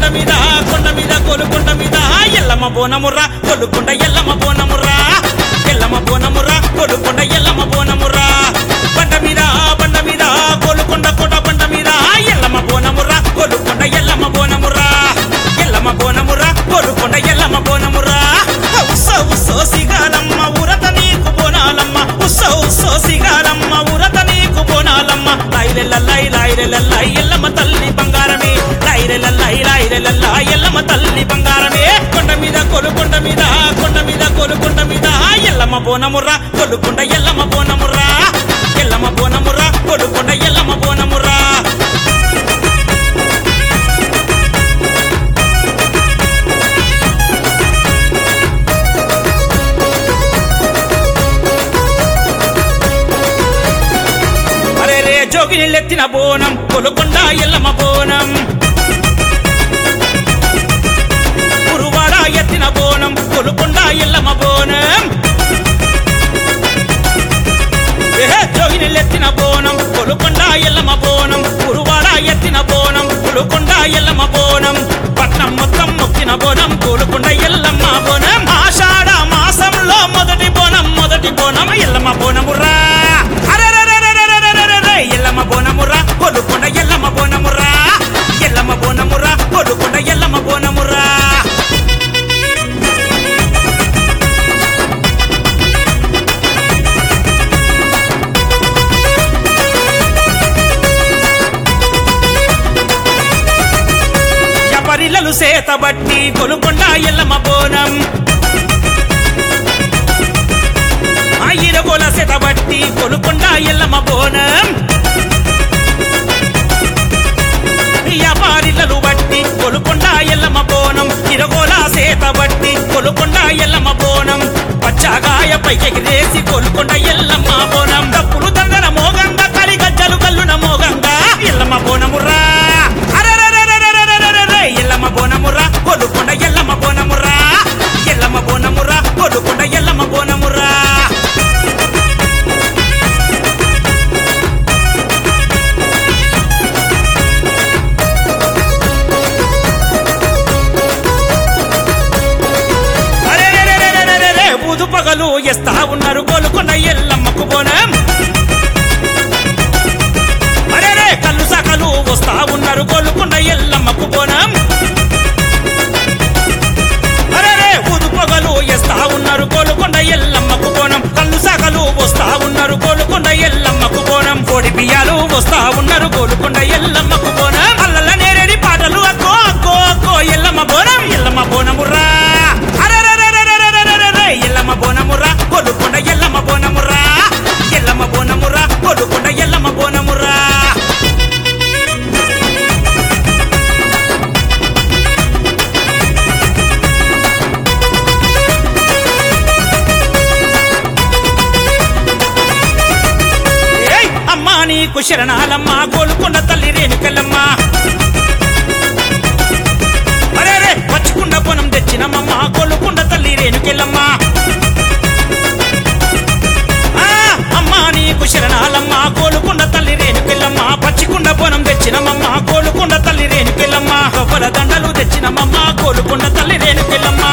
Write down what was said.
మీద కొండ మీద కోలుకొండ మీద ఎల్లమ్మ బోనముర్రా కొలుకొండ ఎల్లమ్మ బోనముర్రా ఎల్లమ్మ బోనముర్రా కొలుకొండ ఎల్లమ్మ బోనముర్రా బండ మీద బండ మీద కోలుకొండ కోట బండ మీద ఎల్లమ్మ బోనముర్రా కొలుకొండ ఎల్లమ్మ బోనముర్రా ఎల్లమ్మ బోనముర్రా కొలుకొండ ఎల్లమ్మ బోనముర్రా ఉస్స ఉస్సో సిగాలమ్మ ఉరత నీకు బోనాలమ్మ ఉస్స ఉస్సో సిగాలమ్మ ఉరత నీకు బోనాలమ్మ లైలెల్లై లైలెల్లై ఎల్లమ్మ తల్లి బంగారమే లైలెల్లై లైలెల్లై ఎల్లమ్మ తల్లి బంగారమే కొండ మీద కొలుకొండ మీద కొండ మీద కొలుకొండ మీద ఎల్లమ్మ బోనముర్రా కొలుకొండ ఎల్లమ్మ బోనముర్రా ఎల్లమ్మ బోనముర్రా కొలుకొండ ఎల్లమ్మ బోనముర్రా అరే రే జోగినిల్లెత్తిన బోనం కొలుకొండ ఎల్లమ్మ బోనం కురువాడ ఎత్తిన బోనం కొలుకొండ ఎల్లమ్మ బోనం ఏహే జోగినిల్లెత్తిన బోనం కొలుకొండ ఎల్లమ్మ బోనం కురువాడ ఎత్తిన బోనం కొలుకొండ ఎల్లమ్మ బోనం పట్నం మొత్తం మొక్కిన బోనం కొలుకొండ ఎల్లమ్మ బోనం ఆషాఢ మాసంలో మొదటి బోనం మొదటి బోనం ఎల్లమ్మ బోనమురా అరెరెరెరెరెరెరెరెరె, ఎల్లమ్మ బోనమురా కొలుకొండ ఎల్లమ్మ బోనమురా ఎల్లమ్మ బోనమురా కొలుకొండ ఎల్లమ్మ బోనమురా యపరిలలు సేతబట్టి కొలుకొండ ఎల్లమ్మ బోనం ఆయిరగోల సేతబట్టి కొలుకొండ ఎల్లమ్మ బోనం యపారిలలు బట్టి కొలుకొండ ఎల్లమ్మ బోనం ఇరగోల సేతబట్టి కొలుకొండ ఎల్లమ్మ బోనం పచ్చగాయ పైకెగిరేసి కొలుకొండ ఎల్లమ్మ బోనం డప్పులు దండన మోగంగా కలి గజ్జలు కల్లున మోగంగా ఎల్లమ్మ బోనమురా అరెరెరెరెరెరెరెరెరె, ఎల్లమ్మ బోనమురా కొలుకొండ ఎల్లమ్మ బోనమురా ఎల్లమ్మ బోనమురా కొలుకొండ ఎల్లమ్మ బోనమురా అరెరెరెరెరెరెరె, ఊదు పగలు ఎస్తా ఉన్నారు కోలుకొండ ఎల్లమ్మకు బోనం అరెరే కళ్ళు సకలు వస్తా ఉన్నారు కోలుకొండ ఎల్లమ్మకు బోనం అరెరే ఊదు పొగలు ఎస్తా ఉన్నారు కోలుకొండ ఎల్లమ్మకు బోనం కళ్ళు సకలు వస్తా ఉన్నారు కోలుకొండ ఎల్లమ్మకు బోనం కోడి బియ్యాలు వస్తా ఉన్నారు కోలుకొండ ఎల్లమ్మకు బోనం అల్లల నేరేడి పాటలు అక్కో అక్కో అక్కో ఎల్లమ్మ బోనం ఎల్లమ్మ బోనమురా అరెరెరెరెరెరెరెరెరె, ఎల్లమ్మ బోనమురా కొలుకొండ ఎల్లమ్మ బోనమురా ఎల్లమ్మ బోనమురా కొలుకొండ ఎల్లమ్మ బోనమురా ఏయ్ అమ్మా నీకు శరణాలమ్మ కోలుకొండ తల్లి రేణుకెళ్ళమ్మ అరే రే పచ్చికుండ పొనం తెచ్చినమ్మమ్మ కోలుకొండ తల్లి రేణుకెళ్ళమ్మ ఆ, అమ్మా నీకు శరణాలమ్మ కోలుకొండ తల్లి రేణుకెళ్ళమ్మ పచ్చికుండ పొనం తెచ్చినమ్మమ్మ కోలుకొండ తల్లి రేణుకెళ్ళమ్మ కొబ్బల దండలు తెచ్చినమ్మమ్మ కోలుకొండ తల్లి రేణుకెళ్ళమ్మ